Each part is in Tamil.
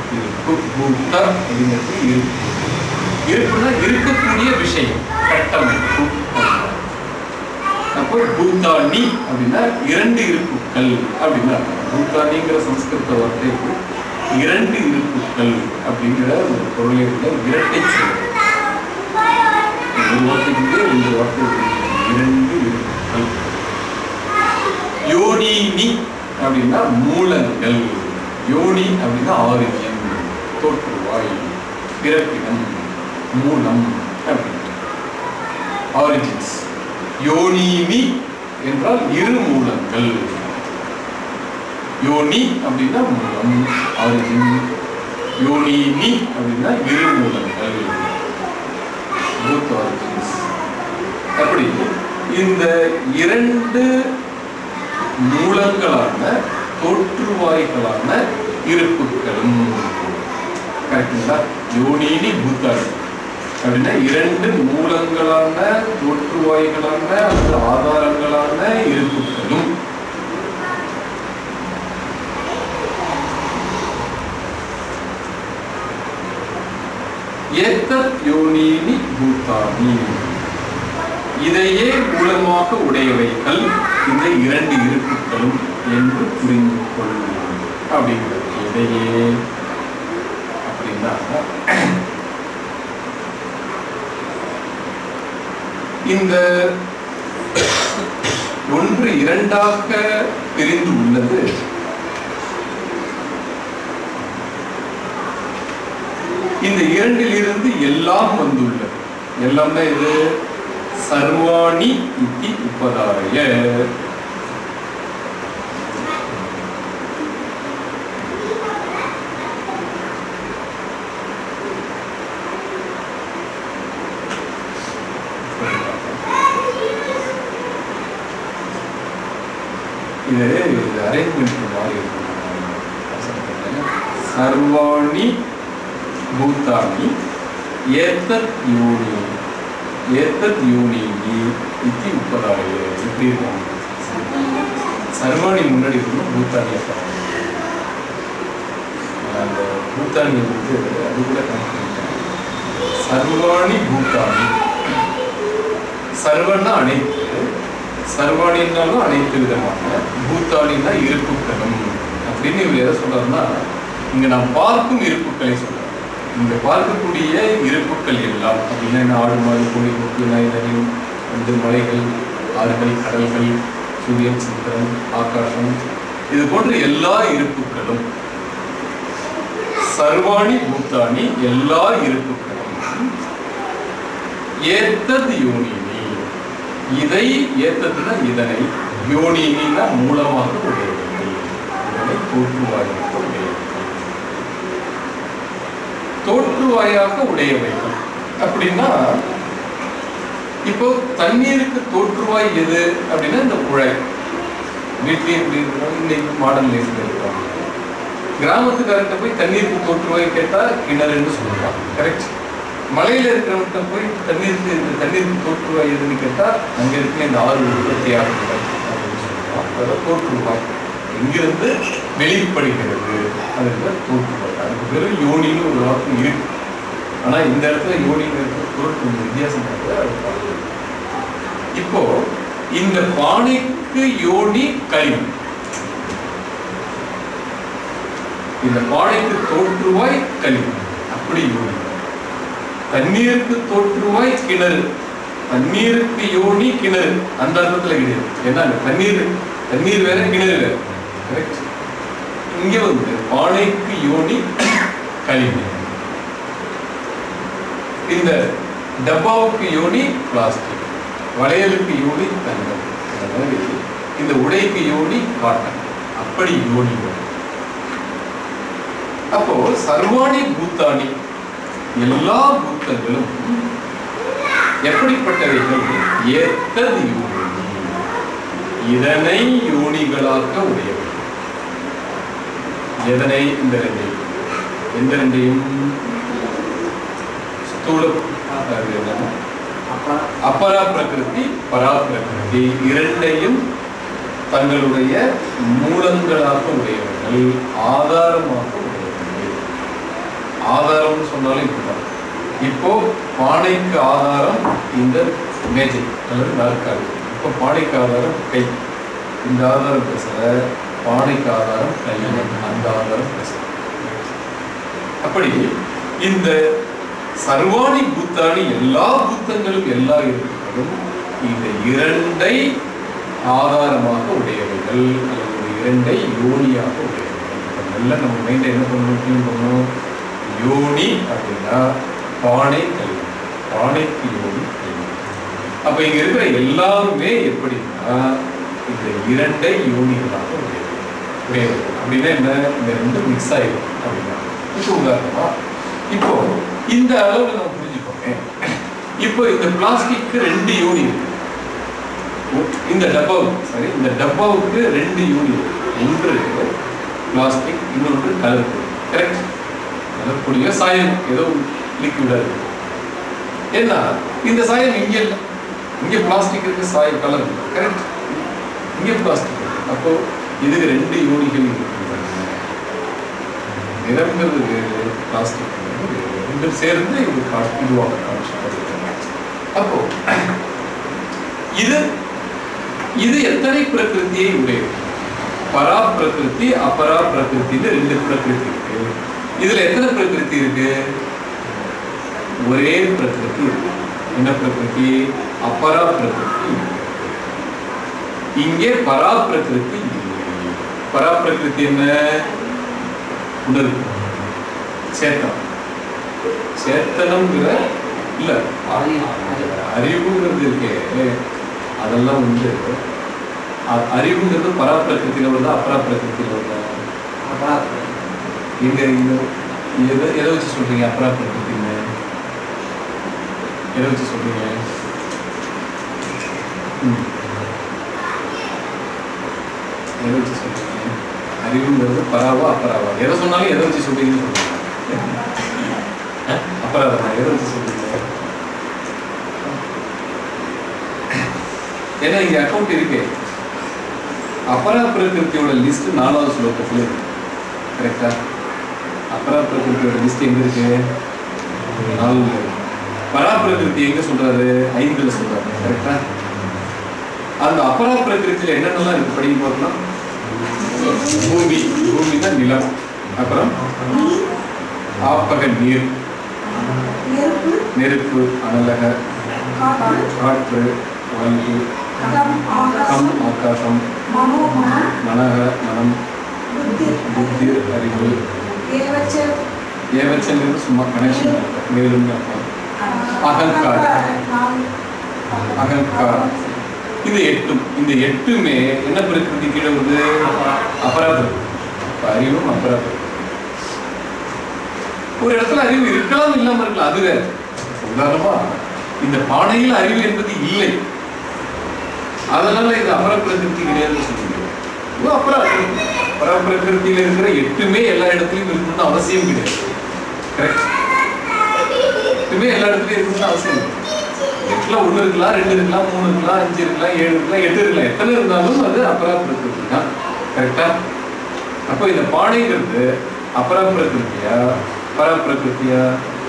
இருப்பு பூத்த அப்படிங்கிறது இருப்பு இருப்புனா இருக்கக்கூடிய விஷயம் கட்டமைப்பு அப்போ பூத்தானி அப்படின்னா இரண்டு இருப்புக்கள் அப்படின்னா அர்த்தம். பூத்தானிங்கிற சம்ஸ்கிருத வார்த்தைக்கு இரண்டு இருப்புக்கள் அப்படிங்கிற ஒரு பொருளை உள்ள இரட்டை சொல் ஒரு வார்த்தைக்கு ரெண்டு வார்த்தை இருக்கு. இரண்டு இருப்புக்கள் யோனினி அப்படின்னா மூலங்கள் யோனி அப்படின்னா ஆரிஜின் தோற்றுவாய் பிறப்பிடம் மூலம் அப்படின்னு ஆரிஜின்ஸ் யோனிமி என்றால் இரு மூலங்கள் யோனி அப்படின்னா மூலம் ஆரிஜின் யோனிமி அப்படின்னா இரு மூலங்கள் both origins அப்படி இந்த இரண்டு மூலங்களான தோற்றுவாய்களான இருப்புக்களும் கரெக்டுங்களா யோனினி பூத்தாள் அப்படின்னா இரண்டு மூலங்களான தோற்றுவாய்களான அல்லது ஆதாரங்களான இருப்புக்களும் ஏத்தத் யோனினி பூத்தானி இதையே மூலமாக உடையவைகள் இந்த இரண்டு இருப்புக்களும் என்று புரிந்து கொள்ளும் அப்படிங்கிறது இதையே அப்படின்னா இந்த ஒன்று இரண்டாக பிரிந்து உள்ளது இந்த இரண்டில் இருந்து எல்லாம் வந்துள்ளது எல்லாம் தான் இது சர்வாணி இத்தி உபதாரய இது இது அரேஞ்ச்மெண்ட் மாதிரி இருக்கும் சர்வாணி பூத்தானி ஏத்தத் யோனி ஏத்தத் யோனினி இத்தி உப்பதாய இப்படி இருக்கும் சர்வாணி முன்னாடி இருக்கணும் பூத்தானி அப்புறம் அந்த பூத்தானி வந்து அது கூட கனெக்ட் பண்ணிட்டேன் சர்வாணி பூத்தானி சர்வன்னா அனைத்து சர்வாணின்னாலும் அனைத்து விதமான பூத்தானின்னா இருப்புக்களும் அப்படின்னு இவர் எதை சொல்றாருன்னா இங்க நாம் பார்க்கும் இருப்புக்களை சொல்றாரு இங்க பார்க்கக்கூடிய இருப்புக்கள் எல்லாம் அப்படின்னா என்ன ஆடு மாடு கோழி கொக்கு நாய் நரி வந்து மலைகள் ஆறுகள் கடல்கள் சூரியன் சந்திரன் ஆகாசம் இது போன்ற எல்லா இருப்புக்களும் சர்வாணி பூத்தானி எல்லா இருப்புக்களும் ஏத்தது யோனினி இதை ஏத்ததுன்னா இதனை யோனினா மூலமாக உடையவில்லை இதனை தோற்றுவாயாக உடையவில்லை தோற்றுவாயாக உடையவைகள் அப்படின்னா இப்போ தண்ணீருக்கு தோற்றுவாய் எது அப்படின்னா இந்த குழாய் வீட்லயே எப்படி இருக்கிறோம் இன்னைக்கு மாடர்ன் லைஃப்ல இருக்கிறோம் கிராமத்துக்காரர்கிட்ட போய் தண்ணீருக்கு தோற்றுவாய் கேட்டா கிணறுன்னு சொல்லுவான் கரெக்ட் மலையில இருக்கிறவன்கிட்ட போய் தண்ணீருக்கு இந்த தண்ணீருக்கு தோற்றுவாய் எதுன்னு கேட்டா அங்க இருக்க இந்த ஆறு உற்பத்தி ஆகுது அப்படின்னு சொல்லுவான் அதாவது தோற்றுவாய் எங்கிருந்து வெளிப்படுகிறது அதுக்கு தோற்றுவாய் அதுக்கு பேரு யோனின்னு ஒரு வார்த்தை இருக்கு ஆனா இந்த இடத்துல யோனின்னு இருக்கிற பொருள் கொஞ்சம் வித்தியாசம் இருக்கு அதை பார்க்கலாம். இப்போ இந்த பானைக்கு யோனி களிமண் இந்த பானைக்கு தோற்றுவாய் களிமண் அப்படி யோனி தண்ணீருக்கு தோற்றுவாய் கிணறு தண்ணீருக்கு யோனி கிணறு அந்த அர்த்தத்துல கிடையாது ஏன்னா அந்த தண்ணீர் தண்ணீர் வேற கிணறு வேற கரெக்ட் இங்க வந்து பானைக்கு யோனி களிமண் இந்த டப்பாவுக்கு யோனி பிளாஸ்டிக் வளையலுக்கு யோனி தங்கம் அந்த மாதிரி இந்த உடைக்கு யோனி காட்டன் அப்படி யோனி வரும். அப்போ சர்வாணி பூத்தானி எல்லா பூத்தங்களும் எப்படிப்பட்டவைகள் ஏத்தது யோனி இதனை யோனிகளாக உடையவை எதனை இந்த ரெண்டையும் எந்த ரெண்டையும் ஸ்தூல அது என்னன்னா அப்பரா பிரகிருதி பரா பிரகிருதி இரண்டையும் தங்களுடைய மூலங்களாக உடையவர்கள் ஆதாரமாக உடையவர்கள் சொன்னாலும் இப்படிதான் இப்போ பானைக்கு ஆதாரம் இந்த மேஜை அல்லது நாற்காலி இப்போ பானைக்கு ஆதாரம் கை இந்த ஆதாரம் பேசல பானைக்கு ஆதாரம் கை அந்த ஆதாரம் பேசல அப்படி இந்த சர்வாணி பூத்தானி எல்லா பூத்தங்களும் எல்லா இருக்கிறதும் இந்த இரண்டை ஆதாரமாக உடையவைகள் அல்லது ஒரு இரண்டை யோனியாக உடையவைகள் இப்ப நல்லா நம்ம மைண்டை என்ன பண்ணணும் clean பண்ணணும் யோனி அப்படின்னா பானை கல்வி பானைக்கு யோனி கல்வி அப்ப இங்க இருக்கிற எல்லாருமே எப்படின்னா இந்த இரண்டை யோனிகளாக உடையவை உடையவை அப்படின்னா என்ன இந்த ரெண்டும் மிக்ஸ் ஆயிடும் அப்படின்னா இப்போ உதாரணமா இப்போ இந்த அளவுல நம்ம புரிஞ்சுக்கோங்க இப்போ இந்த பிளாஸ்டிக்கு ரெண்டு யூனி இருக்கு இந்த டப்பாவுக்கு சரி இந்த டப்பாவுக்கு ரெண்டு யூனி இருக்கு ஒன்று பிளாஸ்டிக் இன்னொன்று கலர் பொடி கரெக்ட் கலர் பொடியோ சாயம் ஏதோ லிக்விடா இருக்கு ஏன்னா இந்த சாயம் இங்க இல்லை இங்க பிளாஸ்டிக் இருக்கு சாயம் கலர் கரெக்ட் இங்க பிளாஸ்டிக் இருக்கு அப்போ இதுக்கு ரெண்டு யூனிகள் இருக்கின்றன நிறங்கிறது வேறு பிளாஸ்டிக் வேறு ரெண்டும் சேர்ந்து இது கா- இதுவாக காமிச்சிருக்காங்க அப்போ இது இது எத்தனை பிரகிருதியை உடையது பரா பிரகிருதி அபரா பிரகிருத்தின்னு ரெண்டு பிரகிருதி இருக்கு இதுல எத்தனை பிரகிருதி இருக்கு ஒரே பிரகிருதி இருக்கு என்ன பிரகிருதி அபரா பிரகிருதி இருக்கு. இங்கே பரா பிரகிருதி இல்லை பரா பிரகிருதி என்ன உணர்வு சேத்தனம் சேத்தனம்ங்கிற இல்ல அறிவுங்கிறது இருக்கே அதெல்லாம் வந்து அ- அறிவுங்கிறது பராப்பிரகிருத்தில வருதா அபராப்பிரகிருத்தில வருதா எங்க இந்த எதை எதை வச்சு சொல்றீங்க அபராப்பிரகிருத்தின்னு எதை வச்சு சொல்றீங்க ம். எதை வச்சு சொல்றீங்க அறிவுங்கிறது பராவா அபராவா எதை சொன்னாலும் எதை வச்சு சொல்றீங்கன்னு சொல்றீங்க அஹ்? அபராதமா எதை வச்சு சொல்றீங்க ஏன்னா இங்க அக்கௌண்ட் இருக்கு அபரா பிரகிருத்தியோட லிஸ்ட் நாலாவது ஸ்லோகத்துல இருக்கு கரெக்டா அபரா பிரகிருத்தியோட லிஸ்ட் எங்க இருக்கு நாலுல இருக்கு பரா பிரகிருதி எங்க சொல்றாரு ஐந்துல சொல்றாரு கரெக்டா அந்த அபரா பிரகிருத்தில என்னென்னலாம் இருக்கு படிக்க பார்க்கலாம் பூமி பூமினா நிலம் அப்புறம் ஆப்பக நீர் நெருப்பு நெருப்பு அனலக காற்று காற்று வாயு கம் கம் ஆகாசம் ஆகாசம் மனோமனம் மனக மனம் புத்தி புத்தி அறிவு ஏவச்ச ஏவச்சங்கிறது சும்மா கனெக்ஷன் மேலும் அர்த்தம் அகங்காரம். அகங்காரம் இது எட்டும் இந்த எட்டுமே என்ன பிரகிருதி கீழே வருது அபராதம் அப்ப அறிவும் அபராதம் ஒரு இடத்துல அறிவு இருக்கலாம் இல்லாம இருக்கலாம் அது வேற உதாரணமா இந்த பானையில் அறிவு என்பது இல்லை அதனால இது அபர பிரகிருதி கிடையாதுன்னு சொல்ல முடியும் இது அபர அபர பிரகிருதியில இருக்கிற எட்டுமே எல்லா இடத்துலயும் இருக்கணும்னு அவசியம் கிடையாது கரெக்ட் எட்டுமே எல்லா இடத்துலயும் இருக்கணும்னு அவசியம் இல்லை எட்டுல ஒண்ணு இருக்கலாம் ரெண்டு இருக்கலாம் மூணு இருக்கலாம் அஞ்சு இருக்கலாம் ஏழு இருக்கலாம் எட்டு இருக்கலாம் எத்தனை இருந்தாலும் அது அபரா பிரகிருதி தான் கரெக்டா அப்போ இந்த பானைங்கிறது அபரா பிரகிருத்தியா பரா பிரகிருத்தியா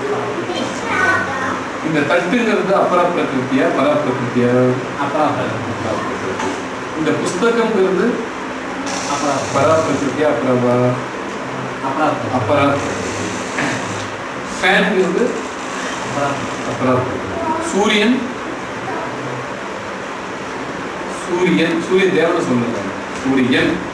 இந்த தட்டுங்கிறது அபரா பிரகிருத்தியா பரா பிரகிருத்தியா அப்பா பரா பிரகிருதி. இந்த புஸ்தகம்ங்கிறது அப்பா பரா பிரகிருத்தியா அபராவா அப்பா அபரா ஃபேன்ங்கிறது அப்பா அபரா சூரியன் சூரியன் சூரியன் தேவனை சொல்லுங்க சூரியன்